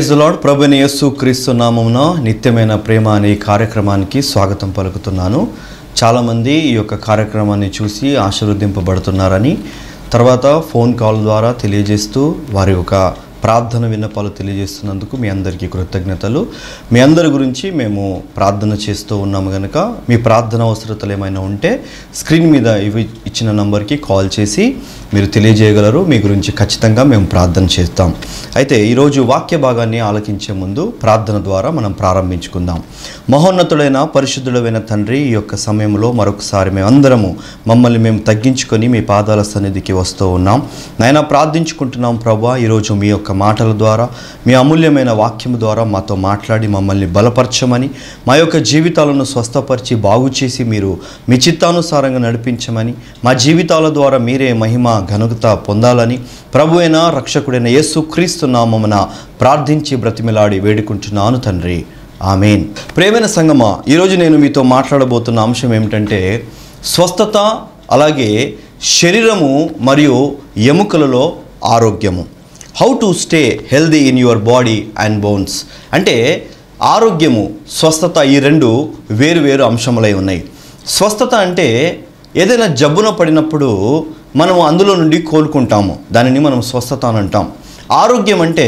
praise lord ప్రభుని యేసు క్రీస్తు నామమున నిత్యమైన ప్రేమ అనే ఈ కార్యక్రమానికి స్వాగతం పలుకుతున్నాను చాలామంది ఈ యొక్క కార్యక్రమాన్ని చూసి ఆశీర్వదింపబడుతున్నారని తర్వాత ఫోన్ కాల్ ద్వారా తెలియజేస్తూ వారి యొక్క ప్రార్థన విన్నపాలు తెలియజేస్తున్నందుకు మీ అందరికీ కృతజ్ఞతలు మీ అందరి గురించి మేము ప్రార్థన చేస్తూ ఉన్నాము కనుక మీ ప్రార్థన అవసరతలు ఏమైనా ఉంటే స్క్రీన్ మీద ఇవి ఇచ్చిన నంబర్కి కాల్ చేసి మీరు తెలియజేయగలరు మీ గురించి ఖచ్చితంగా మేము ప్రార్థన చేస్తాం అయితే ఈరోజు వాక్య భాగాన్ని ఆలకించే ముందు ప్రార్థన ద్వారా మనం ప్రారంభించుకుందాం మహోన్నతుడైన పరిశుద్ధుడైన తండ్రి ఈ యొక్క సమయంలో మరొకసారి మేమందరము మమ్మల్ని మేము తగ్గించుకొని మీ పాదాల సన్నిధికి వస్తూ ఉన్నాం నాయన ప్రార్థించుకుంటున్నాం ప్రభా ఈరోజు మీ యొక్క మాటల ద్వారా మీ అమూల్యమైన వాక్యము ద్వారా మాతో మాట్లాడి మమ్మల్ని బలపరచమని మా యొక్క జీవితాలను స్వస్థపరిచి బాగు చేసి మీరు మీ చిత్తానుసారంగా నడిపించమని మా జీవితాల ద్వారా మీరే మహిమ ఘనత పొందాలని ప్రభు అయిన రక్షకుడైన యేసు క్రీస్తు నామమున ప్రార్థించి బ్రతిమిలాడి వేడుకుంటున్నాను తండ్రి ఆమెన్ ప్రేమైన సంగమ ఈరోజు నేను మీతో మాట్లాడబోతున్న అంశం ఏమిటంటే స్వస్థత అలాగే శరీరము మరియు ఎముకలలో ఆరోగ్యము how to stay healthy in your body and bones అంటే ఆరోగ్యము స్వస్థత ఈ రెండు వేరు వేరు అంశములై ఉన్నాయి స్వస్థత అంటే ఏదైనా జబ్బున పడినప్పుడు మనం అందులో నుండి కోలుకుంటాము దానిని మనం స్వస్థత అని అంటాం ఆరోగ్యం అంటే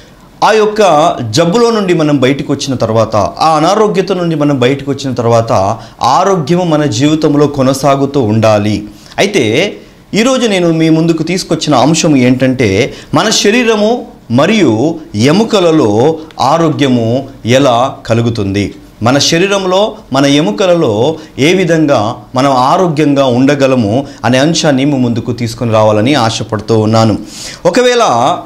ఆ యొక్క జబ్బులో నుండి మనం బయటకు వచ్చిన తర్వాత ఆ అనారోగ్యత నుండి మనం బయటకు వచ్చిన తర్వాత ఆరోగ్యము మన జీవితంలో కొనసాగుతూ ఉండాలి అయితే ఈరోజు నేను మీ ముందుకు తీసుకొచ్చిన అంశం ఏంటంటే మన శరీరము మరియు ఎముకలలో ఆరోగ్యము ఎలా కలుగుతుంది మన శరీరంలో మన ఎముకలలో ఏ విధంగా మనం ఆరోగ్యంగా ఉండగలము అనే అంశాన్ని మీ ముందుకు తీసుకొని రావాలని ఆశపడుతూ ఉన్నాను ఒకవేళ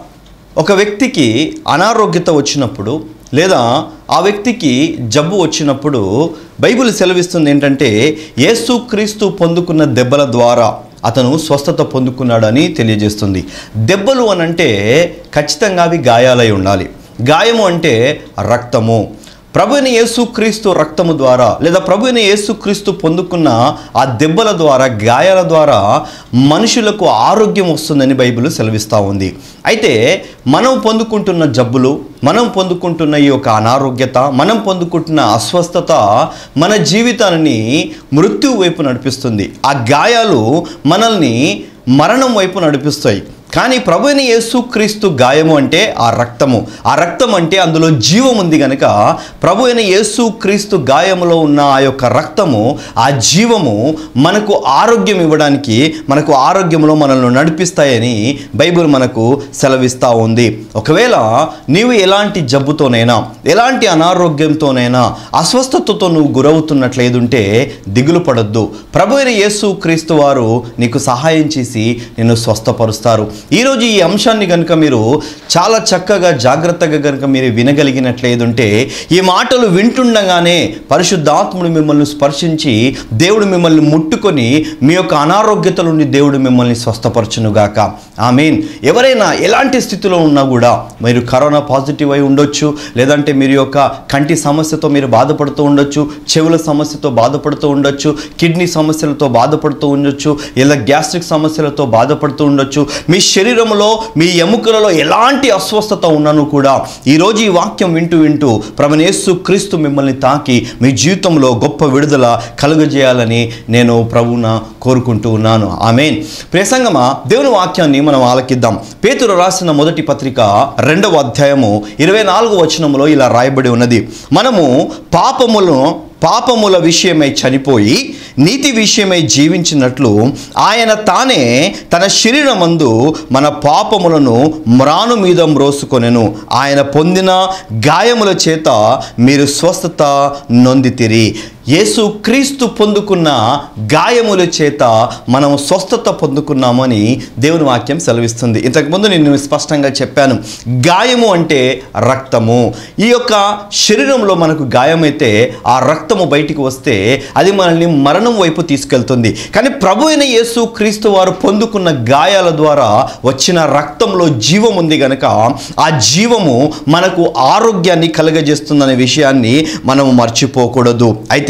ఒక వ్యక్తికి అనారోగ్యత వచ్చినప్పుడు లేదా ఆ వ్యక్తికి జబ్బు వచ్చినప్పుడు బైబిల్ సెలవిస్తుంది ఏంటంటే యేసుక్రీస్తు పొందుకున్న దెబ్బల ద్వారా అతను స్వస్థత పొందుకున్నాడని తెలియజేస్తుంది దెబ్బలు అని అంటే ఖచ్చితంగా అవి గాయాలై ఉండాలి గాయము అంటే రక్తము ప్రభుని యేసుక్రీస్తు రక్తము ద్వారా లేదా ప్రభుని యేసుక్రీస్తు పొందుకున్న ఆ దెబ్బల ద్వారా గాయాల ద్వారా మనుషులకు ఆరోగ్యం వస్తుందని బైబిల్ సెలవిస్తూ ఉంది అయితే మనం పొందుకుంటున్న జబ్బులు మనం పొందుకుంటున్న ఈ యొక్క అనారోగ్యత మనం పొందుకుంటున్న అస్వస్థత మన జీవితాన్ని మృత్యు వైపు నడిపిస్తుంది ఆ గాయాలు మనల్ని మరణం వైపు నడిపిస్తాయి కానీ ప్రభుని యేసుక్రీస్తు గాయము అంటే ఆ రక్తము ఆ రక్తం అంటే అందులో జీవం ఉంది కనుక ప్రభు అయిన యేసుక్రీస్తు గాయములో ఉన్న ఆ యొక్క రక్తము ఆ జీవము మనకు ఆరోగ్యం ఇవ్వడానికి మనకు ఆరోగ్యంలో మనల్ని నడిపిస్తాయని బైబిల్ మనకు సెలవిస్తూ ఉంది ఒకవేళ నీవు ఎలాంటి జబ్బుతోనైనా ఎలాంటి అనారోగ్యంతోనైనా అస్వస్థతతో నువ్వు గురవుతున్నట్లేదుంటే దిగులు పడొద్దు ప్రభు అయిన యేసు క్రీస్తు వారు నీకు సహాయం చేసి నిన్ను స్వస్థపరుస్తారు ఈరోజు ఈ అంశాన్ని కనుక మీరు చాలా చక్కగా జాగ్రత్తగా కనుక మీరు వినగలిగినట్లేదుంటే ఈ మాటలు వింటుండగానే పరిశుద్ధాత్ముడు మిమ్మల్ని స్పర్శించి దేవుడు మిమ్మల్ని ముట్టుకొని మీ యొక్క అనారోగ్యత నుండి దేవుడు మిమ్మల్ని స్వస్థపరచునుగాక ఐ మీన్ ఎవరైనా ఎలాంటి స్థితిలో ఉన్నా కూడా మీరు కరోనా పాజిటివ్ అయి ఉండొచ్చు లేదంటే మీరు యొక్క కంటి సమస్యతో మీరు బాధపడుతూ ఉండొచ్చు చెవుల సమస్యతో బాధపడుతూ ఉండొచ్చు కిడ్నీ సమస్యలతో బాధపడుతూ ఉండొచ్చు ఇలా గ్యాస్ట్రిక్ సమస్యలతో బాధపడుతూ ఉండొచ్చు మీ శరీరంలో మీ ఎముకలలో ఎలాంటి అస్వస్థత ఉన్నను కూడా ఈరోజు ఈ వాక్యం వింటూ వింటూ ప్రభనేసు క్రీస్తు మిమ్మల్ని తాకి మీ జీవితంలో గొప్ప విడుదల కలుగజేయాలని నేను ప్రభువున కోరుకుంటూ ఉన్నాను ఆమెన్ ప్రసంగమా దేవుని వాక్యాన్ని మనం ఆలకిద్దాం పేతురు రాసిన మొదటి పత్రిక రెండవ అధ్యాయము ఇరవై నాలుగు వచనంలో ఇలా రాయబడి ఉన్నది మనము పాపములను పాపముల విషయమై చనిపోయి నీతి విషయమై జీవించినట్లు ఆయన తానే తన శరీరమందు మన పాపములను మ్రాను మీద మ్రోసుకొనెను ఆయన పొందిన గాయముల చేత మీరు స్వస్థత నొందితిరి యేసు క్రీస్తు పొందుకున్న గాయముల చేత మనం స్వస్థత పొందుకున్నామని దేవుని వాక్యం సెలవిస్తుంది ఇంతకుముందు నేను స్పష్టంగా చెప్పాను గాయము అంటే రక్తము ఈ యొక్క శరీరంలో మనకు గాయమైతే ఆ రక్తము బయటికి వస్తే అది మనల్ని మరణం వైపు తీసుకెళ్తుంది కానీ ప్రభు అయిన యేసు క్రీస్తు వారు పొందుకున్న గాయాల ద్వారా వచ్చిన రక్తంలో జీవం ఉంది గనక ఆ జీవము మనకు ఆరోగ్యాన్ని కలగజేస్తుందనే విషయాన్ని మనం మర్చిపోకూడదు అయితే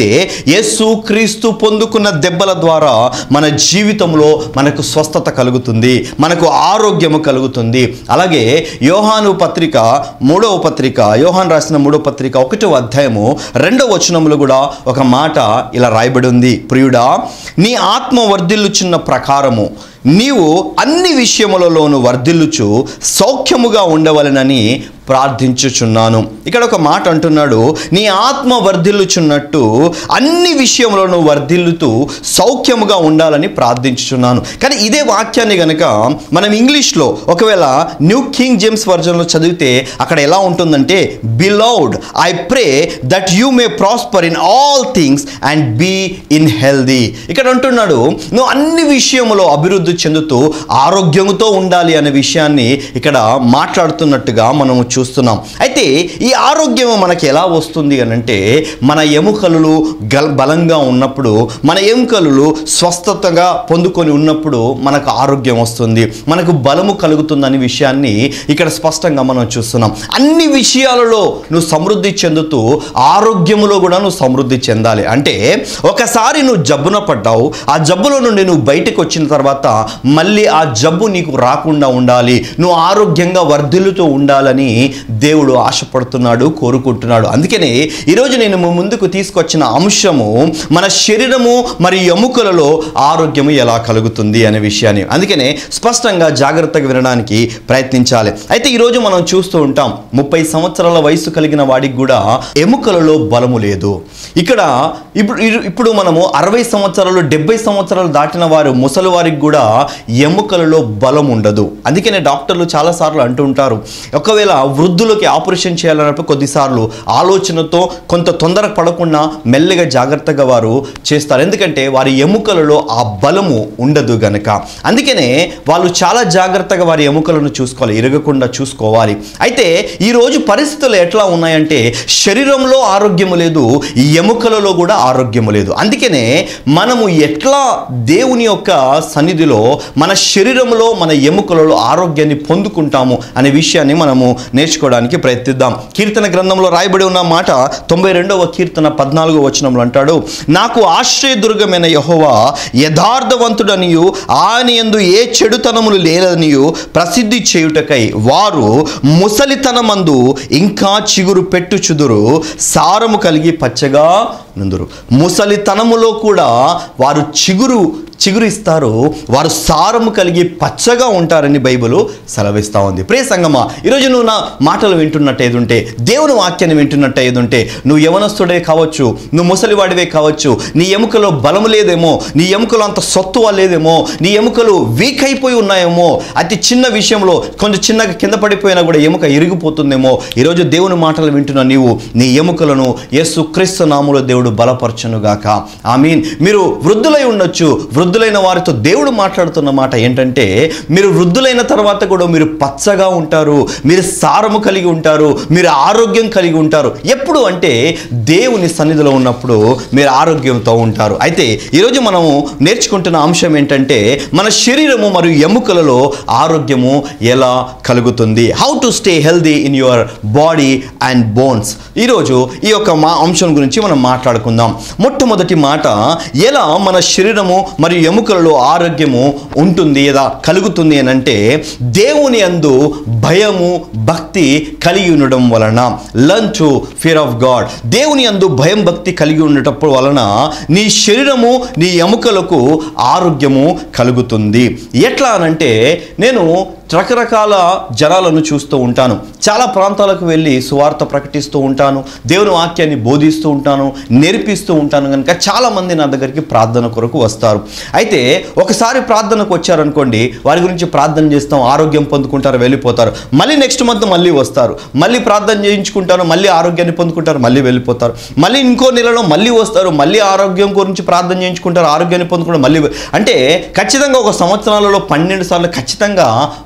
యేసు క్రీస్తు పొందుకున్న దెబ్బల ద్వారా మన జీవితంలో మనకు స్వస్థత కలుగుతుంది మనకు ఆరోగ్యము కలుగుతుంది అలాగే యోహాను పత్రిక మూడవ పత్రిక యోహాన్ రాసిన మూడవ పత్రిక ఒకటో అధ్యాయము రెండవ వచనములు కూడా ఒక మాట ఇలా రాయబడి ఉంది ప్రియుడా నీ ఆత్మ వర్ధిల్లుచున్న ప్రకారము నీవు అన్ని విషయములలోనూ వర్ధిల్లుచు సౌఖ్యముగా ఉండవలనని ప్రార్థించుచున్నాను ఇక్కడ ఒక మాట అంటున్నాడు నీ ఆత్మ వర్ధిల్లుచున్నట్టు అన్ని విషయంలోనూ వర్ధిల్లుతూ సౌఖ్యముగా ఉండాలని ప్రార్థించుచున్నాను కానీ ఇదే వాక్యాన్ని గనక మనం ఇంగ్లీష్లో ఒకవేళ న్యూ కింగ్ జేమ్స్ వర్జన్లో చదివితే అక్కడ ఎలా ఉంటుందంటే beloved I pray that you may prosper in all things and be in healthy ఇక్కడ అంటున్నాడు నువ్వు అన్ని విషయములో అభివృద్ధి చెందుతూ ఆరోగ్యంతో ఉండాలి అనే విషయాన్ని ఇక్కడ మాట్లాడుతున్నట్టుగా మనము చూస్తున్నాం అయితే ఈ ఆరోగ్యం మనకి ఎలా వస్తుంది అని అంటే మన ఎముకలు గల్ బలంగా ఉన్నప్పుడు మన ఎముకలు స్వస్థతగా పొందుకొని ఉన్నప్పుడు మనకు ఆరోగ్యం వస్తుంది మనకు బలము కలుగుతుందనే విషయాన్ని ఇక్కడ స్పష్టంగా మనం చూస్తున్నాం అన్ని విషయాలలో నువ్వు సమృద్ధి చెందుతూ ఆరోగ్యములో కూడా నువ్వు సమృద్ధి చెందాలి అంటే ఒకసారి నువ్వు జబ్బున పడ్డావు ఆ జబ్బులో నుండి నువ్వు బయటకు వచ్చిన తర్వాత మళ్ళీ ఆ జబ్బు నీకు రాకుండా ఉండాలి నువ్వు ఆరోగ్యంగా వర్ధిల్లుతూ ఉండాలని దేవుడు ఆశపడుతున్నాడు కోరుకుంటున్నాడు అందుకనే ఈరోజు నేను మీ ముందుకు తీసుకొచ్చిన అంశము మన శరీరము మరియు ఎముకలలో ఆరోగ్యము ఎలా కలుగుతుంది అనే విషయాన్ని అందుకనే స్పష్టంగా జాగ్రత్తగా వినడానికి ప్రయత్నించాలి అయితే ఈరోజు మనం చూస్తూ ఉంటాం ముప్పై సంవత్సరాల వయసు కలిగిన వాడికి కూడా ఎముకలలో బలము లేదు ఇక్కడ ఇప్పుడు ఇప్పుడు మనము అరవై సంవత్సరాలు డెబ్బై సంవత్సరాలు దాటిన వారు ముసలి వారికి కూడా ఎముకలలో బలం ఉండదు అందుకనే డాక్టర్లు చాలాసార్లు అంటూ ఉంటారు ఒకవేళ వృద్ధులకి ఆపరేషన్ చేయాలన్నప్పుడు కొద్దిసార్లు ఆలోచనతో కొంత తొందర పడకుండా మెల్లగా జాగ్రత్తగా వారు చేస్తారు ఎందుకంటే వారి ఎముకలలో ఆ బలము ఉండదు గనక అందుకనే వాళ్ళు చాలా జాగ్రత్తగా వారి ఎముకలను చూసుకోవాలి ఇరగకుండా చూసుకోవాలి అయితే ఈరోజు పరిస్థితులు ఎట్లా ఉన్నాయంటే శరీరంలో ఆరోగ్యము లేదు ఈ ఎముకలలో కూడా ఆరోగ్యము లేదు అందుకనే మనము ఎట్లా దేవుని యొక్క సన్నిధిలో మన శరీరంలో మన ఎముకలలో ఆరోగ్యాన్ని పొందుకుంటాము అనే విషయాన్ని మనము నేర్చుకోవడానికి ప్రయత్నిద్దాం కీర్తన గ్రంథంలో రాయబడి ఉన్న మాట తొంభై రెండవ కీర్తన పద్నాలుగో వచనంలో అంటాడు నాకు ఆశ్రయదుర్గమైన యహోవా యథార్థవంతుడనియు ఆయన యందు ఏ చెడుతనములు లేదనియు ప్రసిద్ధి చేయుటకై వారు ముసలితనమందు ఇంకా చిగురు పెట్టుచుదురు సారము కలిగి పచ్చగా నుందురు ముసలితనములో కూడా వారు చిగురు చిగురు ఇస్తారు వారు సారము కలిగి పచ్చగా ఉంటారని బైబిల్ సెలవిస్తూ ఉంది ప్రే సంగమా ఈరోజు నువ్వు నా మాటలు వింటున్నట్టు ఏదుంటే దేవుని వాక్యాన్ని వింటున్నట్టు ఏదుంటే నువ్వు యవనస్తుడే కావచ్చు నువ్వు ముసలివాడివే కావచ్చు నీ ఎముకలో బలము లేదేమో నీ ఎముకలో అంత సొత్తువ లేదేమో నీ ఎముకలు వీక్ అయిపోయి ఉన్నాయేమో అతి చిన్న విషయంలో కొంచెం చిన్నగా కింద పడిపోయినా కూడా ఎముక ఇరిగిపోతుందేమో ఈరోజు దేవుని మాటలు వింటున్న నీవు నీ ఎముకలను యేసు క్రీస్తు నాములో దేవుడు బలపరచునుగాక ఐ మీన్ మీరు వృద్ధులై ఉండొచ్చు వృద్ధులైన వారితో దేవుడు మాట్లాడుతున్న మాట ఏంటంటే మీరు వృద్ధులైన తర్వాత కూడా మీరు పచ్చగా ఉంటారు మీరు సారము కలిగి ఉంటారు మీరు ఆరోగ్యం కలిగి ఉంటారు ఎప్పుడు అంటే దేవుని సన్నిధిలో ఉన్నప్పుడు మీరు ఆరోగ్యంతో ఉంటారు అయితే ఈరోజు మనము నేర్చుకుంటున్న అంశం ఏంటంటే మన శరీరము మరియు ఎముకలలో ఆరోగ్యము ఎలా కలుగుతుంది how to stay healthy in your body and bones ఈరోజు ఈ యొక్క మా అంశం గురించి మనం మాట్లాడుకుందాం మొట్టమొదటి మాట ఎలా మన శరీరము మరియు ఎముకలలో ఆరోగ్యము ఉంటుంది లేదా కలుగుతుంది అని అంటే దేవుని అందు భయము భక్తి కలిగి ఉండడం వలన learn to fear of God దేవుని అందు భయం భక్తి కలిగి ఉండటప్పుడు వలన నీ శరీరము నీ ఎముకలకు ఆరోగ్యము కలుగుతుంది ఎట్లా అనంటే నేను రకరకాల జనాలను చూస్తూ ఉంటాను చాలా ప్రాంతాలకు వెళ్ళి సువార్త ప్రకటిస్తూ ఉంటాను దేవుని వాక్యాన్ని బోధిస్తూ ఉంటాను నేర్పిస్తూ ఉంటాను కనుక చాలామంది నా దగ్గరికి ప్రార్థన కొరకు వస్తారు అయితే ఒకసారి ప్రార్థనకు వచ్చారనుకోండి వారి గురించి ప్రార్థన చేస్తాం ఆరోగ్యం పొందుకుంటారు వెళ్ళిపోతారు మళ్ళీ నెక్స్ట్ మంత్ మళ్ళీ వస్తారు మళ్ళీ ప్రార్థన చేయించుకుంటారు మళ్ళీ ఆరోగ్యాన్ని పొందుకుంటారు మళ్ళీ వెళ్ళిపోతారు మళ్ళీ ఇంకో నెలలో మళ్ళీ వస్తారు మళ్ళీ ఆరోగ్యం గురించి ప్రార్థన చేయించుకుంటారు ఆరోగ్యాన్ని పొందుకుంటారు మళ్ళీ వె- అంటే ఖచ్చితంగా ఒక సంవత్సరాలలో పన్నెండు సార్లు ఖచ్చితంగా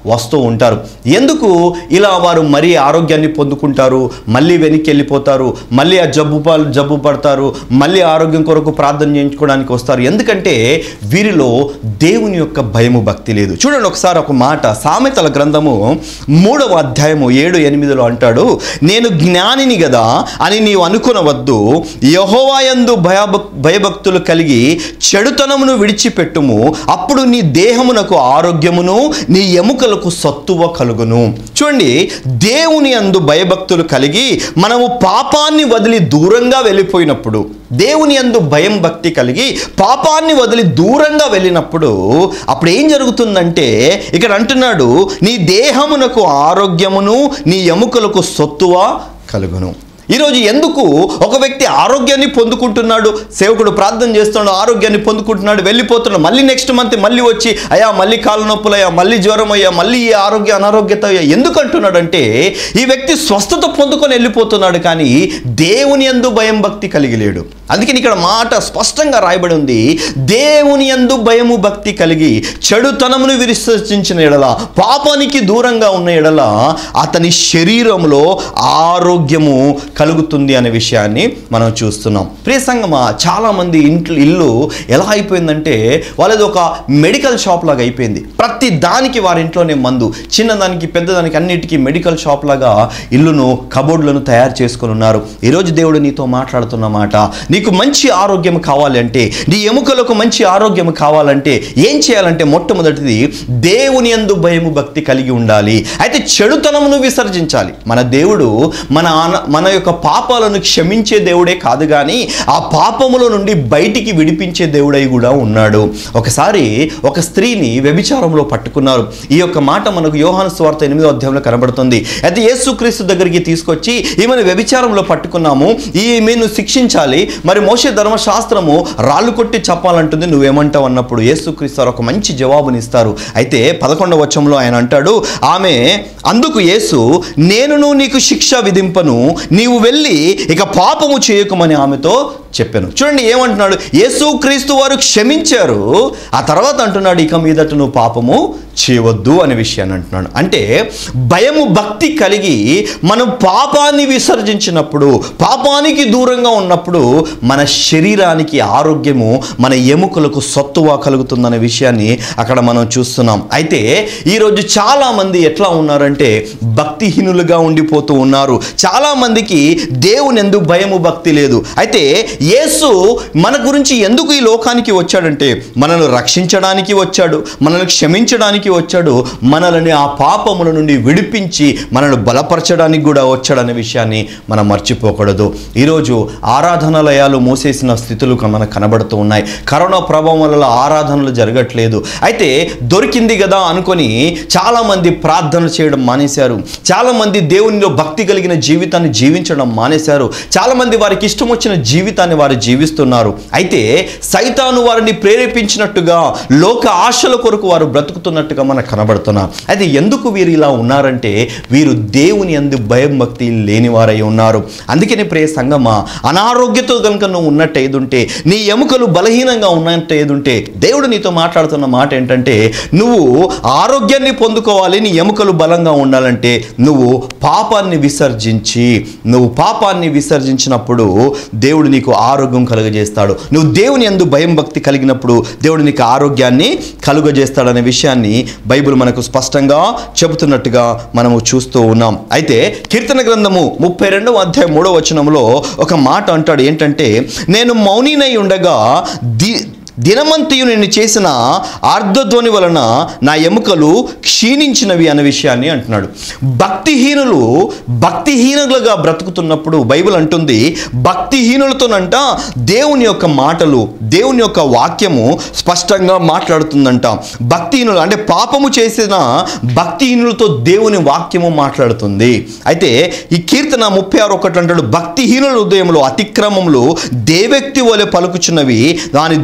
వస్తూ ఉంటారు ఎందుకు ఇలా వారు మరీ ఆరోగ్యాన్ని పొందుకుంటారు మళ్ళీ వెనక్కి వెళ్ళిపోతారు మళ్ళీ ఆ జబ్బు పాలు జబ్బు పడతారు మళ్ళీ ఆరోగ్యం కొరకు ప్రార్థన చేయించుకోవడానికి వస్తారు ఎందుకంటే వీరిలో దేవుని యొక్క భయము భక్తి లేదు చూడండి ఒకసారి ఒక మాట సామెతల గ్రంథము మూడవ అధ్యాయము ఏడు ఎనిమిదిలో అంటాడు నేను జ్ఞానిని కదా అని నీవు అనుకునవద్దు యహోవాయందు భయభక్ భయభక్తులు కలిగి చెడుతనమును విడిచిపెట్టుము అప్పుడు నీ దేహమునకు ఆరోగ్యమును నీ ఎముకలకు సత్తువ కలుగును చూడండి దేవుని అందు భయభక్తులు కలిగి మనము పాపాన్ని వదిలి దూరంగా వెళ్ళిపోయినప్పుడు దేవుని అందు భయం భక్తి కలిగి పాపాన్ని వదిలి దూరంగా వెళ్ళినప్పుడు అప్పుడు ఏం జరుగుతుందంటే ఇక్కడ అంటున్నాడు నీ దేహమునకు ఆరోగ్యమును నీ ఎముకలకు సొత్తువ కలుగును ఈరోజు ఎందుకు ఒక వ్యక్తి ఆరోగ్యాన్ని పొందుకుంటున్నాడు సేవకుడు ప్రార్థన చేస్తున్నాడు ఆరోగ్యాన్ని పొందుకుంటున్నాడు వెళ్ళిపోతున్నాడు మళ్ళీ నెక్స్ట్ మంత్ మళ్ళీ వచ్చి అయ్యా మళ్ళీ కాళ్ళ నొప్పులు అయ్యా మళ్ళీ జ్వరం అయ్యా మళ్ళీ ఈ ఆరోగ్య అనారోగ్యత అయ్యా ఎందుకు అంటున్నాడంటే ఈ వ్యక్తి స్వస్థత పొందుకొని వెళ్ళిపోతున్నాడు కానీ దేవుని ఎందు భయం భక్తి కలిగి లేడు అందుకని ఇక్కడ మాట స్పష్టంగా రాయబడి ఉంది దేవుని యందు భయము భక్తి కలిగి చెడుతనమును విసర్జించిన ఎడల పాపానికి దూరంగా ఉన్న ఎడల అతని శరీరంలో ఆరోగ్యము కలుగుతుంది అనే విషయాన్ని మనం చూస్తున్నాం ప్రియ సంగమా చాలామంది ఇంట్లో ఇల్లు ఎలా అయిపోయిందంటే వాళ్ళది ఒక మెడికల్ షాప్ లాగా అయిపోయింది ప్రతి దానికి వారి ఇంట్లోనే మందు చిన్నదానికి పెద్దదానికి అన్నిటికీ మెడికల్ షాప్ లాగా ఇల్లును కబోర్డులను తయారు చేసుకొని ఉన్నారు ఈరోజు దేవుడు నీతో మాట్లాడుతున్న మాట నీకు మంచి ఆరోగ్యం కావాలి అంటే నీ ఎముకలకు మంచి ఆరోగ్యం కావాలంటే ఏం చేయాలంటే మొట్టమొదటిది దేవుని యందు భయము భక్తి కలిగి ఉండాలి అయితే చెడుతనమును విసర్జించాలి మన దేవుడు మన ఆన- మన యొక్క పాపాలను క్షమించే దేవుడే కాదు కానీ ఆ పాపముల నుండి బయటికి విడిపించే దేవుడై కూడా ఉన్నాడు ఒకసారి ఒక స్త్రీని వ్యభిచారంలో పట్టుకున్నారు ఈ యొక్క మాట మనకు యోహాను స్వార్థ ఎనిమిదో అధ్యాయంలో కనబడుతుంది అయితే యేసుక్రీస్తు దగ్గరికి తీసుకొచ్చి ఈమెను వ్యభిచారంలో పట్టుకున్నాము ఈమెను శిక్షించాలి మరి మోషే ధర్మశాస్త్రము రాళ్ళు కొట్టి చెప్పాలంటుంది నువ్వేమంటావు అన్నప్పుడు యేసుక్రీస్తు వారు ఒక మంచి జవాబునిస్తారు అయితే పదకొండవ వచనంలో ఆయన అంటాడు ఆమె అందుకు యేసు నేనును నీకు శిక్ష విధింపను నీవు వెళ్ళి ఇక పాపము చేయకమని ఆమెతో చెప్పాను చూడండి ఏమంటున్నాడు యేసు క్రీస్తు వారు క్షమించారు ఆ తర్వాత అంటున్నాడు ఇక మీదట నువ్వు పాపము చేయవద్దు అనే విషయాన్ని అంటున్నాడు అంటే భయము భక్తి కలిగి మనం పాపాన్ని విసర్జించినప్పుడు పాపానికి దూరంగా ఉన్నప్పుడు మన శరీరానికి ఆరోగ్యము మన ఎముకలకు సత్తువ కలుగుతుందనే విషయాన్ని అక్కడ మనం చూస్తున్నాం అయితే ఈరోజు చాలామంది ఎట్లా ఉన్నారంటే భక్తిహీనులుగా ఉండిపోతూ ఉన్నారు చాలామందికి దేవుని ఎందుకు భయము భక్తి లేదు అయితే యేసు మన గురించి ఎందుకు ఈ లోకానికి వచ్చాడంటే మనల్ని రక్షించడానికి వచ్చాడు మనల్ని క్షమించడానికి వచ్చాడు మనల్ని ఆ పాపముల నుండి విడిపించి మనల్ని బలపరచడానికి కూడా వచ్చాడనే విషయాన్ని మనం మర్చిపోకూడదు ఈరోజు ఆరాధనాలయాలు మూసేసిన స్థితులు క- మనకు కనబడుతూ ఉన్నాయి కరోనా ప్రభావం వల్ల ఆరాధనలు జరగట్లేదు అయితే దొరికింది కదా అనుకొని చాలామంది ప్రార్థన చేయడం మానేశారు చాలామంది దేవునిలో భక్తి కలిగిన జీవితాన్ని జీవించడం మానేశారు చాలామంది వారికి ఇష్టం వచ్చిన జీవితాన్ని వారు జీవిస్తున్నారు అయితే సైతాను వారిని ప్రేరేపించినట్టుగా లోక ఆశల కొరకు వారు బ్రతుకుతున్నట్టుగా మనకు కనబడుతున్నారు అయితే ఎందుకు వీరు ఇలా ఉన్నారంటే వీరు దేవుని అందు భయం భక్తి లేని వారై ఉన్నారు అందుకని ప్రే సంగమా అనారోగ్యతో కనుక నువ్వు ఉన్నట్టు ఏదుంటే నీ ఎముకలు బలహీనంగా ఉన్నట్టు ఏదుంటే దేవుడు నీతో మాట్లాడుతున్న మాట ఏంటంటే నువ్వు ఆరోగ్యాన్ని పొందుకోవాలి నీ ఎముకలు బలంగా ఉండాలంటే నువ్వు పాపాన్ని విసర్జించి నువ్వు పాపాన్ని విసర్జించినప్పుడు దేవుడు నీకు ఆరోగ్యం కలుగజేస్తాడు నువ్వు దేవుని ఎందు భయం భక్తి కలిగినప్పుడు దేవుడు నీకు ఆరోగ్యాన్ని కలుగజేస్తాడనే విషయాన్ని బైబిల్ మనకు స్పష్టంగా చెబుతున్నట్టుగా మనము చూస్తూ ఉన్నాం అయితే కీర్తన గ్రంథము ముప్పై రెండవ అధ్యాయం మూడవ వచనంలో ఒక మాట అంటాడు ఏంటంటే నేను మౌనినై ఉండగా ది దినమంతయు నేను చేసిన ఆర్ధధ్వని వలన నా ఎముకలు క్షీణించినవి అనే విషయాన్ని అంటున్నాడు భక్తిహీనులు భక్తిహీనులుగా బ్రతుకుతున్నప్పుడు బైబిల్ అంటుంది భక్తిహీనులతోనంట దేవుని యొక్క మాటలు దేవుని యొక్క వాక్యము స్పష్టంగా మాట్లాడుతుందంట భక్తిహీనులు అంటే పాపము చేసిన భక్తిహీనులతో దేవుని వాక్యము మాట్లాడుతుంది అయితే ఈ కీర్తన ముప్పై ఆరు ఒకటి అంటాడు భక్తిహీనుల హృదయంలో అతిక్రమములు దేవ్యక్తి వలె పలుకుచున్నవి దాని దృష్టి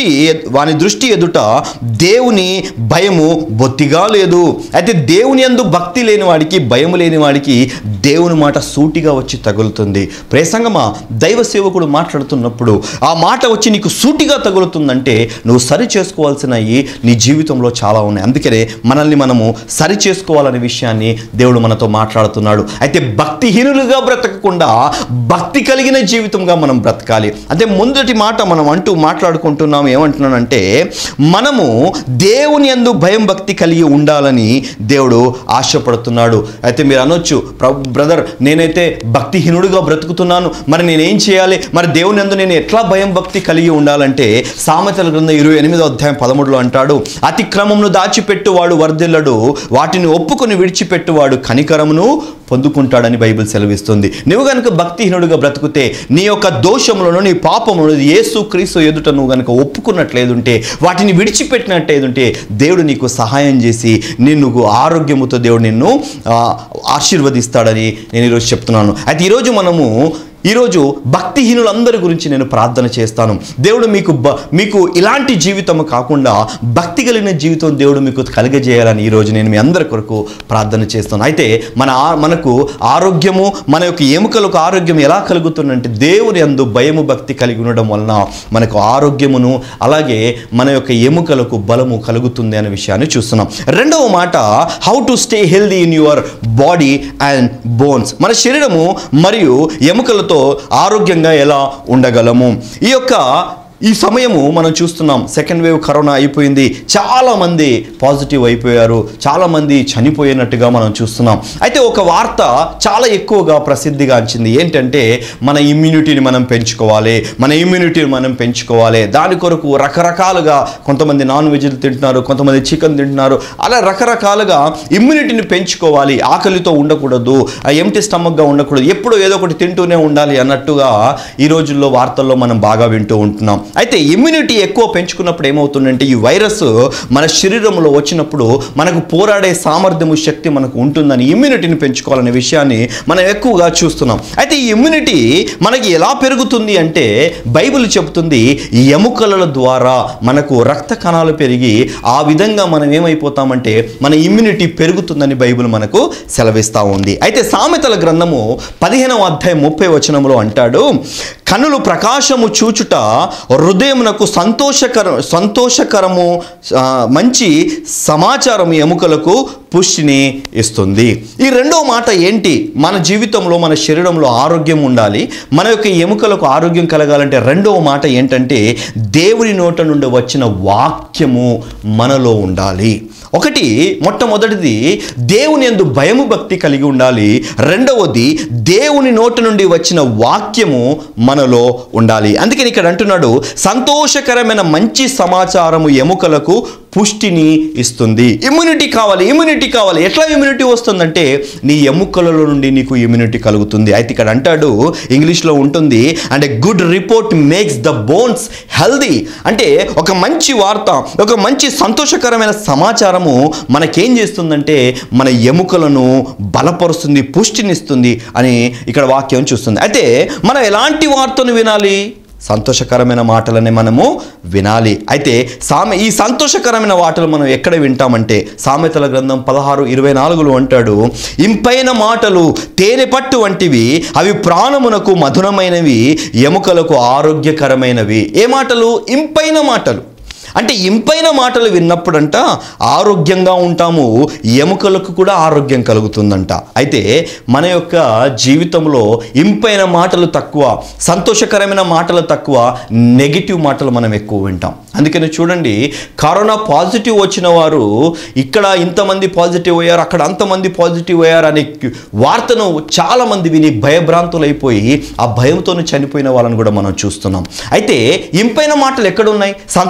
వాని దృష్టి ఎదుట దేవుని భయము బొత్తిగా లేదు అయితే దేవుని యందు భక్తి లేని వాడికి భయం లేని వాడికి దేవుని మాట సూటిగా వచ్చి తగులుతుంది ప్రేసంగమా దైవ సేవకుడు మాట్లాడుతున్నప్పుడు ఆ మాట వచ్చి నీకు సూటిగా తగులుతుందంటే నువ్వు సరి చేసుకోవాల్సినవి నీ జీవితంలో చాలా ఉన్నాయి అందుకనే మనల్ని మనము సరి చేసుకోవాలనే విషయాన్ని దేవుడు మనతో మాట్లాడుతున్నాడు అయితే భక్తిహీనులుగా బ్రతకకుండా భక్తి కలిగిన జీవితంగా మనం బ్రతకాలి అంటే ముందటి మాట మనం అంటూ మాట్లాడుకుంటున్నాం ఏమంటున్నానంటే మనము దేవుని యందు భయం భక్తి కలిగి ఉండాలని దేవుడు ఆశపడుతున్నాడు అయితే మీరు అనొచ్చు "ప్రభు, బ్రదర్ నేనైతే భక్తిహీనుడిగా బ్రతుకుతున్నాను మరి నేనేం చేయాలి మరి దేవుని యందు నేను ఎట్లా భయం భక్తి కలిగి ఉండాలంటే సామెతల గ్రంథం ఇరవై ఎనిమిదో అధ్యాయం పదమూడులో అంటాడు అతిక్రమమును దాచిపెట్టువాడు వర్ధిల్లడు వాటిని ఒప్పుకొని విడిచిపెట్టువాడు కనికరమును పొందుకుంటాడని బైబిల్ సెలవిస్తుంది నువ్వు కనుక భక్తిహీనుడిగా బ్రతుకుతే నీ యొక్క దోషములను నీ పాపములను యేసు క్రీస్తు ఎదుట నువ్వు కనుక ఒప్పుకున్నట్లేదుంటే వాటిని విడిచిపెట్టినట్లేదుంటే దేవుడు నీకు సహాయం చేసి నిన్ను ఆరోగ్యముతో దేవుడు నిన్ను ఆ, ఆశీర్వదిస్తాడని నేను ఈరోజు చెప్తున్నాను అయితే ఈరోజు మనము ఈరోజు భక్తిహీనులందరి గురించి నేను ప్రార్థన చేస్తాను దేవుడు మీకు బ మీకు ఇలాంటి జీవితం కాకుండా భక్తి కలిగిన జీవితం దేవుడు మీకు కలుగజేయాలని ఈరోజు నేను మీ అందరి కొరకు ప్రార్థన చేస్తాను అయితే మన ఆ- మనకు ఆరోగ్యము మన యొక్క ఎముకలకు ఆరోగ్యం ఎలా కలుగుతుందంటే దేవుని అందు భయము భక్తి కలిగి ఉండడం వలన మనకు ఆరోగ్యమును అలాగే మన యొక్క ఎముకలకు బలము కలుగుతుంది అనే విషయాన్ని చూస్తున్నాం రెండవ మాట how to stay healthy in your body and bones మన శరీరము మరియు ఎముకలతో ఆరోగ్యంగా ఎలా ఉండగలము ఈ యొక్క ఈ సమయము మనం చూస్తున్నాం సెకండ్ వేవ్ కరోనా అయిపోయింది చాలామంది పాజిటివ్ అయిపోయారు చాలామంది చనిపోయినట్టుగా మనం చూస్తున్నాం అయితే ఒక వార్త చాలా ఎక్కువగా ప్రసిద్ధిగాంచింది ఏంటంటే మన ఇమ్యూనిటీని మనం పెంచుకోవాలి మన ఇమ్యూనిటీని మనం పెంచుకోవాలి దాని కొరకు రకరకాలుగా కొంతమంది నాన్ వెజ్లు తింటున్నారు కొంతమంది చికెన్ తింటున్నారు అలా రకరకాలుగా ఇమ్యూనిటీని పెంచుకోవాలి ఆకలితో ఉండకూడదు ఎంటీ స్టమక్గా ఉండకూడదు ఎప్పుడూ ఏదో ఒకటి తింటూనే ఉండాలి అన్నట్టుగా ఈ రోజుల్లో వార్తల్లో మనం బాగా వింటూ ఉంటున్నాం అయితే ఇమ్యూనిటీ ఎక్కువ పెంచుకున్నప్పుడు ఏమవుతుందంటే ఈ వైరస్ మన శరీరంలో వచ్చినప్పుడు మనకు పోరాడే సామర్థ్యము శక్తి మనకు ఉంటుందని ఇమ్యూనిటీని పెంచుకోవాలనే విషయాన్ని మనం ఎక్కువగా చూస్తున్నాం అయితే ఈ ఇమ్యూనిటీ మనకి ఎలా పెరుగుతుంది అంటే బైబిల్ చెబుతుంది ఈ ఎముకల ద్వారా మనకు రక్త కణాలు పెరిగి ఆ విధంగా మనం ఏమైపోతామంటే మన ఇమ్యూనిటీ పెరుగుతుందని బైబిల్ మనకు సెలవిస్తూ ఉంది అయితే సామెతల గ్రంథము పదిహేనవ అధ్యాయం ముప్పై వచనంలో అంటాడు కనులు ప్రకాశము చూచుట హృదయమునకు సంతోషకర సంతోషకరము ఆ, మంచి సమాచారం ఎముకలకు పుష్టిని ఇస్తుంది ఈ రెండో మాట ఏంటి మన జీవితంలో మన శరీరంలో ఆరోగ్యం ఉండాలి మన యొక్క ఎముకలకు ఆరోగ్యం కలగాలంటే రెండవ మాట ఏంటంటే దేవుని నోట నుండి వచ్చిన వాక్యము మనలో ఉండాలి ఒకటి మొట్టమొదటిది దేవుని ఎందు భయము భక్తి కలిగి ఉండాలి రెండవది దేవుని నోటి నుండి వచ్చిన వాక్యము మనలో ఉండాలి అందుకని ఇక్కడ అంటున్నాడు సంతోషకరమైన మంచి సమాచారము ఎముకలకు పుష్టిని ఇస్తుంది ఇమ్యూనిటీ కావాలి ఇమ్యూనిటీ కావాలి ఎట్లా ఇమ్యూనిటీ వస్తుందంటే నీ ఎముకలలో నుండి నీకు ఇమ్యూనిటీ కలుగుతుంది అయితే ఇక్కడ అంటాడు ఇంగ్లీష్లో ఉంటుంది and good report makes the bones healthy అంటే ఒక మంచి వార్త ఒక మంచి సంతోషకరమైన సమాచారము మనకేం చేస్తుందంటే మన ఎముకలను బలపరుస్తుంది పుష్టినిస్తుంది అని ఇక్కడ వాక్యం చూస్తుంది అయితే మనం ఎలాంటి వార్తను వినాలి సంతోషకరమైన మాటలని మనము వినాలి అయితే సామె ఈ సంతోషకరమైన మాటలు మనం ఎక్కడ వింటామంటే సామెతల గ్రంథం పదహారు ఇరవై నాలుగులో అంటాడు ఇంపైన మాటలు తేనె పట్టు వంటివి అవి ప్రాణమునకు మధురమైనవి ఎముకలకు ఆరోగ్యకరమైనవి ఏ మాటలు ఇంపైన మాటలు అంటే ఇంపైన మాటలు విన్నప్పుడంట ఆరోగ్యంగా ఉంటాము ఎముకలకు కూడా ఆరోగ్యం కలుగుతుందంట అయితే మన యొక్క జీవితంలో ఇంపైన మాటలు తక్కువ సంతోషకరమైన మాటలు తక్కువ నెగిటివ్ మాటలు మనం ఎక్కువ వింటాం అందుకని చూడండి కరోనా పాజిటివ్ వచ్చిన వారు ఇక్కడ ఇంతమంది పాజిటివ్ అయ్యారు అక్కడ అంతమంది పాజిటివ్ అయ్యారు అనే వార్తను చాలామంది విని భయభ్రాంతులైపోయి ఆ భయంతో చనిపోయిన వాళ్ళని కూడా మనం చూస్తున్నాం అయితే ఇంపైన మాటలు ఎక్కడున్నాయి సంతోషకరమైన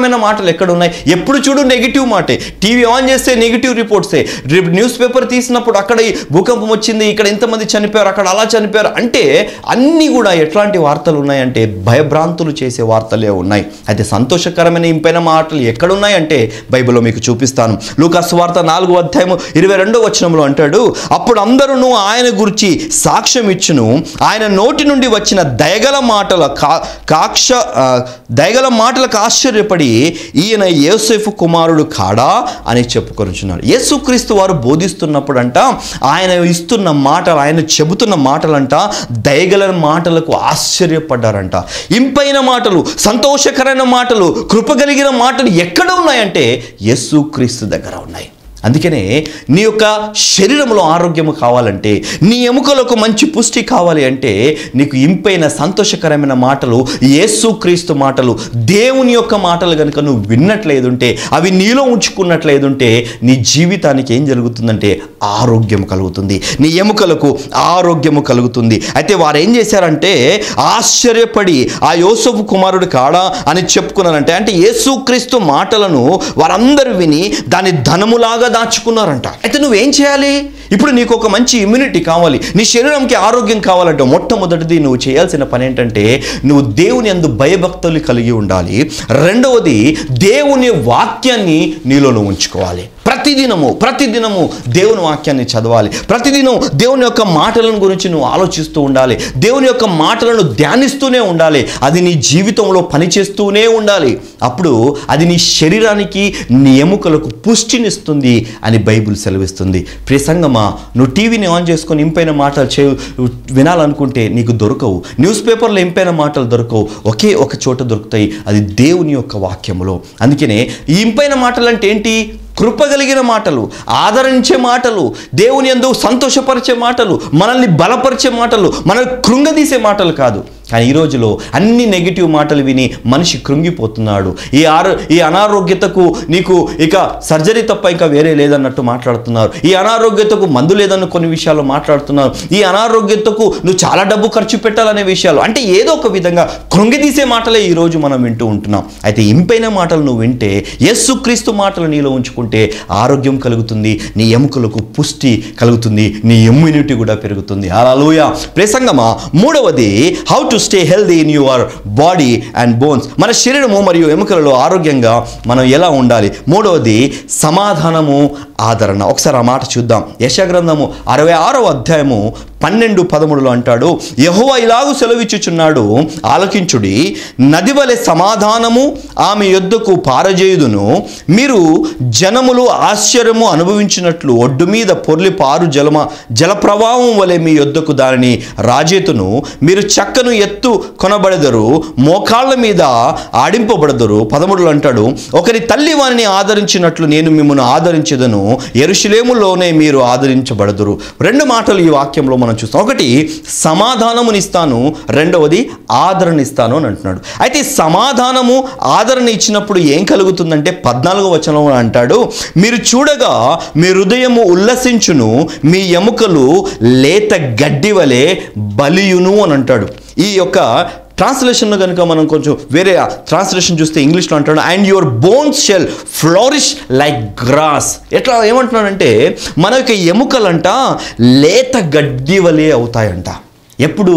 సంతోషకరమైన మాటలు ఎక్కడ ఉన్నాయి ఎప్పుడు చూడు నెగిటివ్ మాటే టీవీ ఆన్ చేస్తే నెగిటివ్ రిపోర్ట్సే రేపు న్యూస్ పేపర్ తీసినప్పుడు అక్కడ ఈ భూకంపం వచ్చింది ఇక్కడ ఎంతమంది చనిపోయారు అక్కడ అలా చనిపోయారు అంటే అన్నీ కూడా ఎట్లాంటి వార్తలు ఉన్నాయంటే భయభ్రాంతులు చేసే వార్తలే ఉన్నాయి అయితే సంతోషకరమైన ఇంపైన మాటలు ఎక్కడున్నాయంటే బైబిల్లో మీకు చూపిస్తాను లూకాస్ వార్త నాలుగు అధ్యాయము ఇరవై రెండో వచనంలో అంటాడు అప్పుడు అందరూ ఆయన గురించి సాక్ష్యం ఇచ్చును ఆయన నోటి నుండి వచ్చిన దయగల మాటల కా కాక్ష ఆ, దయగల మాటలకు ఆశ్చర్యపడి ఈయన యేసేఫు కుమారుడు కాడా అని చెప్పుకొనిచున్నారు యేసుక్రీస్తు వారు బోధిస్తున్నప్పుడు అంట ఆయన ఇస్తున్న మాటలు ఆయన చెబుతున్న మాటలంట దయగల మాటలకు ఆశ్చర్యపడ్డారంట ఇంపైన మాటలు సంతోషకరమైన మాటలు కృపగలిగిన మాటలు ఎక్కడ ఉన్నాయంటే యేసుక్రీస్తు దగ్గర ఉన్నాయి అందుకనే నీ యొక్క శరీరంలో ఆరోగ్యము కావాలంటే నీ ఎముకలకు మంచి పుష్టి కావాలి అంటే నీకు ఇంపైన సంతోషకరమైన మాటలు యేసుక్రీస్తు మాటలు దేవుని యొక్క మాటలు కనుక నువ్వు విన్నట్లేదుంటే అవి నీలో ఉంచుకున్నట్లేదుంటే నీ జీవితానికి ఏం జరుగుతుందంటే ఆరోగ్యం కలుగుతుంది నీ ఎముకలకు ఆరోగ్యము కలుగుతుంది అయితే వారు ఏం చేశారంటే ఆశ్చర్యపడి ఆ యోసపు కుమారుడు కాడా అని చెప్పుకున్నారంటే అంటే యేసుక్రీస్తు మాటలను వారందరూ విని దాని ధనములాగా దాచుకున్నారంట అయితే నువ్వేం చేయాలి ఇప్పుడు నీకు ఒక మంచి ఇమ్యూనిటీ కావాలి నీ శరీరంకి ఆరోగ్యం కావాలంటే మొట్టమొదటిది నువ్వు చేయాల్సిన పని ఏంటంటే నువ్వు దేవుని అందు భయభక్తులు కలిగి ఉండాలి రెండవది దేవుని వాక్యాన్ని నీలో నువ్వు ఉంచుకోవాలి ప్రతిదినము ప్రతిదినము దేవుని వాక్యాన్ని చదవాలి ప్రతిదినం దేవుని యొక్క మాటలను గురించి నువ్వు ఆలోచిస్తూ ఉండాలి దేవుని యొక్క మాటలను ధ్యానిస్తూనే ఉండాలి అది నీ జీవితంలో పనిచేస్తూనే ఉండాలి అప్పుడు అది నీ శరీరానికి నీ ఎముకలకు పుష్టినిస్తుంది అని బైబిల్ సెలవిస్తుంది ప్రియ సంగమా నువ్వు టీవీని ఆన్ చేసుకొని ఇంపైన మాటలు చే వినాలనుకుంటే నీకు దొరకవు న్యూస్ పేపర్లో ఇంపైన మాటలు దొరకవు ఒకే ఒక చోట దొరుకుతాయి అది దేవుని యొక్క వాక్యములో అందుకనే ఈ ఇంపైన మాటలు అంటే ఏంటి కృపగలిగిన మాటలు ఆదరించే మాటలు దేవుని యందు సంతోషపరిచే మాటలు మనల్ని బలపరిచే మాటలు మనల్ని కృంగదీసే మాటలు కాదు కానీ ఈ రోజులో అన్ని నెగిటివ్ మాటలు విని మనిషి కృంగిపోతున్నాడు ఈ ఆరో ఈ అనారోగ్యతకు నీకు ఇక సర్జరీ తప్ప ఇంకా వేరే లేదన్నట్టు మాట్లాడుతున్నారు ఈ అనారోగ్యతకు మందు లేదన్న కొన్ని విషయాలు మాట్లాడుతున్నారు ఈ అనారోగ్యతకు నువ్వు చాలా డబ్బు ఖర్చు పెట్టాలనే విషయాలు అంటే ఏదో ఒక విధంగా కృంగిదీసే మాటలే ఈ రోజు మనం వింటూ ఉంటున్నాం అయితే ఇంపైన మాటలు నువ్వు వింటే యేసుక్రీస్తు మాటలు నీలో ఉంచుకుంటే ఆరోగ్యం కలుగుతుంది నీ ఎముకలకు పుష్టి కలుగుతుంది నీ ఇమ్యూనిటీ కూడా పెరుగుతుంది అలలోయ ప్రసంగమా మూడవది how to stay healthy in your body and bones మన శరీరము మరియు ఎముకలలో ఆరోగ్యంగా మనం ఎలా ఉండాలి మూడవది సమాధానము ఆదరణ ఒకసారి ఆ మాట చూద్దాం యశగ్రంథము అరవై ఆరవ అధ్యాయము పన్నెండు పదమూడులో అంటాడు యహోవ ఇలాగు సెలవిచ్చుచున్నాడు ఆలకించుడి నది వలె సమాధానము ఆమె యొద్దకు పారజేయుదును మీరు జనములు ఆశ్చర్యము అనుభవించినట్లు ఒడ్డు మీద పొర్లి పారు జలమ జల ప్రవాహం వలె మీ యొద్దకు దానిని రాజేతును మీరు చక్కను ఎత్తు కొనబడెదరు మోకాళ్ళ మీద ఆడింపబడదరు పదమూడులో అంటాడు ఒకరి తల్లి వారిని ఆదరించినట్లు నేను మిమ్మల్ని ఆదరించదను ఎరుషులేములోనే మీరు ఆదరించబడదురు రెండు మాటలు ఈ వాక్యంలో మనం చూస్తాం ఒకటి సమాధానమునిస్తాను రెండవది ఆదరణ ఇస్తాను అని అంటున్నాడు అయితే సమాధానము ఆదరణ ఇచ్చినప్పుడు ఏం కలుగుతుందంటే పద్నాలుగో వచనంలో అంటాడు మీరు చూడగా మీ హృదయము ఉల్లసించును మీ ఎముకలు లేత గడ్డి వలె బలియును అని అంటాడు ఈ యొక్క ట్రాన్స్లేషన్లో కనుక మనం కొంచెం వేరే ట్రాన్స్లేషన్ చూస్తే ఇంగ్లీష్లో అంటాడు and your bones shall flourish like grass ఎట్లా ఏమంటున్నాడంటే మన యొక్క ఎముకలంట లేత గడ్డి వలె అవుతాయంట ఎప్పుడు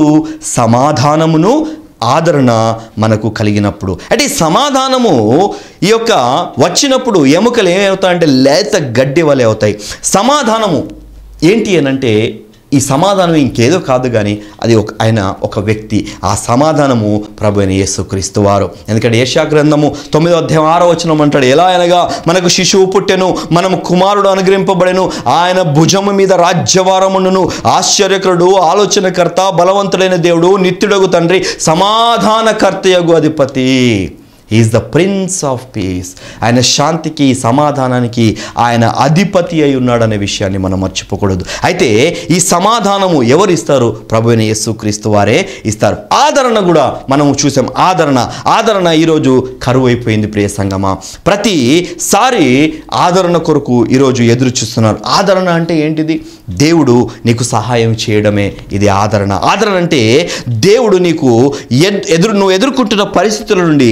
సమాధానమును ఆదరణ మనకు కలిగినప్పుడు అంటే ఈ సమాధానము ఈ యొక్క వచ్చినప్పుడు ఎముకలు ఏమవుతాయంటే లేత గడ్డి వలె అవుతాయి సమాధానము ఏంటి అనంటే ఈ సమాధానం ఇంకేదో కాదు కానీ అది ఒక ఆయన ఒక వ్యక్తి ఆ సమాధానము ప్రభు అయిన యేసుక్రీస్తు వారు ఎందుకంటే ఏషా గ్రంథము తొమ్మిదో అధ్యాయం ఆరో వచనం అంటాడు ఎలా అనగా మనకు శిశువు పుట్టెను మనము కుమారుడు అనుగ్రహింపబడెను ఆయన భుజము మీద రాజ్యవారమును ఆశ్చర్యకరుడు ఆలోచనకర్త బలవంతుడైన దేవుడు నిత్యుడగు తండ్రి సమాధానకర్తయగు అధిపతి is the prince of peace ఆయన శాంతికి సమాధానానికి ఆయన అధిపతి అయి ఉన్నాడనే విషయాన్ని మనం మర్చిపోకూడదు అయితే ఈ సమాధానము ఎవరు ఇస్తారు ప్రభు అయిన యేసుక్రీస్తు వారే ఇస్తారు ఆదరణ కూడా మనము చూసాం ఆదరణ ఆదరణ ఈరోజు కరువు అయిపోయింది ప్రియ సంగమా ప్రతిసారి ఆదరణ కొరకు ఈరోజు ఎదురు చూస్తున్నారు ఆదరణ అంటే ఏంటిది దేవుడు నీకు సహాయం చేయడమే ఇది ఆదరణ ఆదరణ అంటే దేవుడు నీకు ఎద్- ఎదురు నువ్వు ఎదుర్కొంటున్న పరిస్థితుల నుండి నిన్ను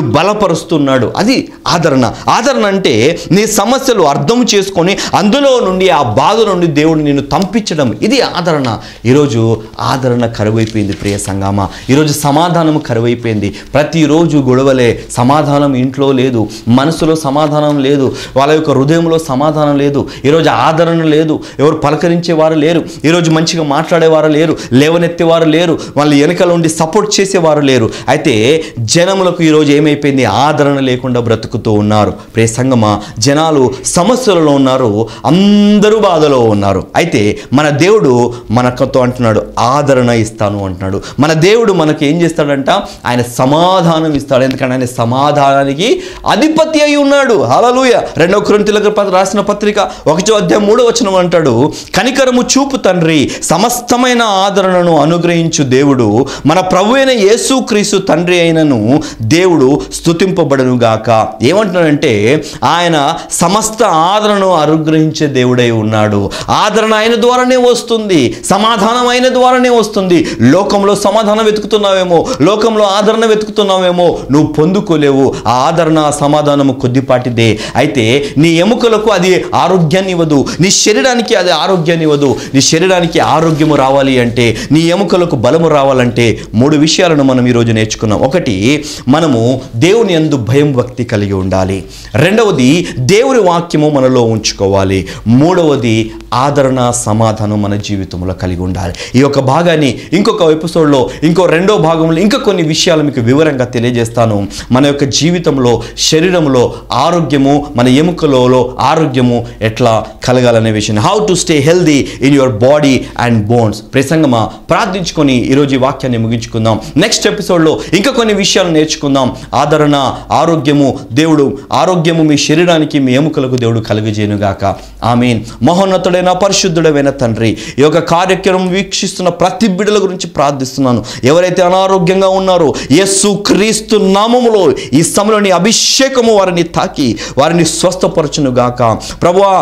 నిన్ను బలపరుస్తున్నాడు అది ఆదరణ ఆదరణ అంటే నీ సమస్యలు అర్థం చేసుకొని అందులో నుండి ఆ బాధ నుండి దేవుడు నిన్ను తంపించడం ఇది ఆదరణ ఈరోజు ఆదరణ కరువైపోయింది ప్రియ సంగామ ఈరోజు సమాధానం కరువైపోయింది ప్రతిరోజు గొడవలే సమాధానం ఇంట్లో లేదు మనసులో సమాధానం లేదు వాళ్ళ యొక్క హృదయంలో సమాధానం లేదు ఈరోజు ఆదరణ లేదు ఎవరు పలకరించేవారు లేరు ఈరోజు మంచిగా మాట్లాడేవారు లేరు లేవనెత్తేవారు లేరు వాళ్ళు వెనకాల ఉండి సపోర్ట్ చేసేవారు లేరు అయితే జనములకు ఈరోజు ఏమైపోయింది ఆదరణ లేకుండా బ్రతుకుతూ ఉన్నారు ప్రే సంగమా జనాలు సమస్యలలో ఉన్నారు అందరూ బాధలో ఉన్నారు అయితే మన దేవుడు మనతో అంటున్నాడు ఆదరణ ఇస్తాను అంటున్నాడు మన దేవుడు మనకి ఏం చేస్తాడంట ఆయన సమాధానం ఇస్తాడు ఎందుకంటే ఆయన సమాధానానికి అధిపతి అయి ఉన్నాడు హలలుయ రెండవ కృంతిలకు రాసిన పత్రిక ఒకటో అధ్యాయం మూడో వచనం అంటాడు కనికరము చూపు తండ్రి సమస్తమైన ఆదరణను అనుగ్రహించు దేవుడు మన ప్రభు అయిన యేసు క్రీస్తు తండ్రి అయినను దేవుడు స్తుతింపబడను గాక ఏమంటున్నాడంటే ఆయన సమస్త ఆదరణను అనుగ్రహించే దేవుడై ఉన్నాడు ఆదరణ ఆయన ద్వారానే వస్తుంది సమాధానం ఆయన ద్వారానే వస్తుంది లోకంలో సమాధానం వెతుకుతున్నావేమో లోకంలో ఆదరణ వెతుకుతున్నావేమో నువ్వు పొందుకోలేవు ఆ ఆదరణ ఆ సమాధానము కొద్దిపాటిదే అయితే నీ ఎముకలకు అది ఆరోగ్యాన్ని ఇవ్వదు నీ శరీరానికి అది ఆరోగ్యాన్ని ఇవ్వదు నీ శరీరానికి ఆరోగ్యము రావాలి అంటే నీ ఎముకలకు బలము రావాలంటే మూడు విషయాలను మనం ఈరోజు నేర్చుకున్నాం ఒకటి మనము దేవుని యందు భయం భక్తి కలిగి ఉండాలి రెండవది దేవుని వాక్యము మనలో ఉంచుకోవాలి మూడవది ఆదరణ సమాధానం మన జీవితంలో కలిగి ఉండాలి ఈ యొక్క భాగాన్ని ఇంకొక ఎపిసోడ్లో ఇంకో రెండో భాగంలో ఇంకా కొన్ని విషయాలు మీకు వివరంగా తెలియజేస్తాను మన యొక్క జీవితంలో శరీరంలో ఆరోగ్యము మన ఎముకలలో ఆరోగ్యము ఎట్లా కలగాలనే విషయం how to stay healthy in your body and bones ప్రసంగమా ప్రార్థించుకొని ఈరోజు ఈ వాక్యాన్ని ముగించుకుందాం నెక్స్ట్ ఎపిసోడ్లో ఇంకా కొన్ని విషయాలు నేర్చుకుందాం ఆదరణ ఆరోగ్యము దేవుడు ఆరోగ్యము మీ శరీరానికి మీ ఎముకలకు దేవుడు కలుగజేయనుగాక ఆమెన్ మహోన్నతుడైన పరిశుద్ధుడైన తండ్రి ఈ యొక్క కార్యక్రమం వీక్షిస్తున్న ప్రతి బిడ్డల గురించి ప్రార్థిస్తున్నాను ఎవరైతే అనారోగ్యంగా ఉన్నారో యస్సు క్రీస్తు నామములో ఈ సమయంలోని అభిషేకము వారిని తాకి వారిని స్వస్థపరచును గాక ప్రభువా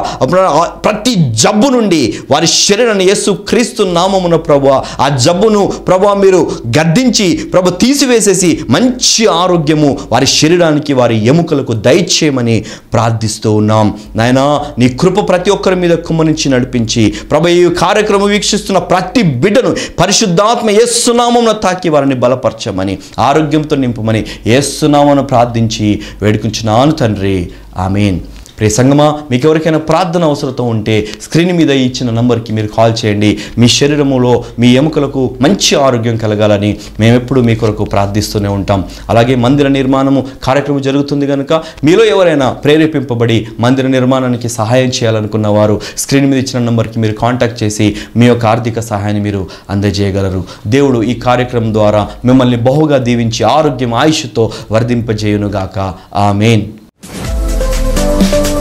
ప్రతి జబ్బు నుండి వారి శరీరాన్ని యేసు క్రీస్తు నామమున ప్రభు ఆ జబ్బును ప్రభు మీరు గద్దించి ప్రభు తీసివేసేసి మంచి ఆరోగ్యము వారి శరీరానికి వారి ఎముకలకు దయచేయమని ప్రార్థిస్తూ ఉన్నాం నాయనా నీ కృప ప్రతి ఒక్కరి మీద కుమ్మరించి నడిపించి ప్రభు ఈ కార్యక్రమం వీక్షిస్తున్న ప్రతి బిడ్డను పరిశుద్ధాత్మ ఏసునామమున తాకి వారిని బలపరచమని ఆరోగ్యంతో నింపమని ఏసునామను ప్రార్థించి వేడుకుంటున్నాను తండ్రి ఆమెన్ ప్రియ సంగమా మీకు ఎవరికైనా ప్రార్థన అవసరత ఉంటే స్క్రీన్ మీద ఇచ్చిన నంబర్కి మీరు కాల్ చేయండి మీ శరీరములో మీ ఎముకలకు మంచి ఆరోగ్యం కలగాలని మేము ఎప్పుడు మీ కొరకు ప్రార్థిస్తూనే ఉంటాం అలాగే మందిర నిర్మాణము కార్యక్రమం జరుగుతుంది కనుక మీలో ఎవరైనా ప్రేరేపింపబడి మందిర నిర్మాణానికి సహాయం చేయాలనుకున్న వారు స్క్రీన్ మీద ఇచ్చిన నంబర్కి మీరు కాంటాక్ట్ చేసి మీ యొక్క ఆర్థిక సహాయాన్ని మీరు అందజేయగలరు దేవుడు ఈ కార్యక్రమం ద్వారా మిమ్మల్ని బహుగా దీవించి ఆరోగ్యం ఆయుష్తో వర్ధింపజేయునుగాక ఆమెన్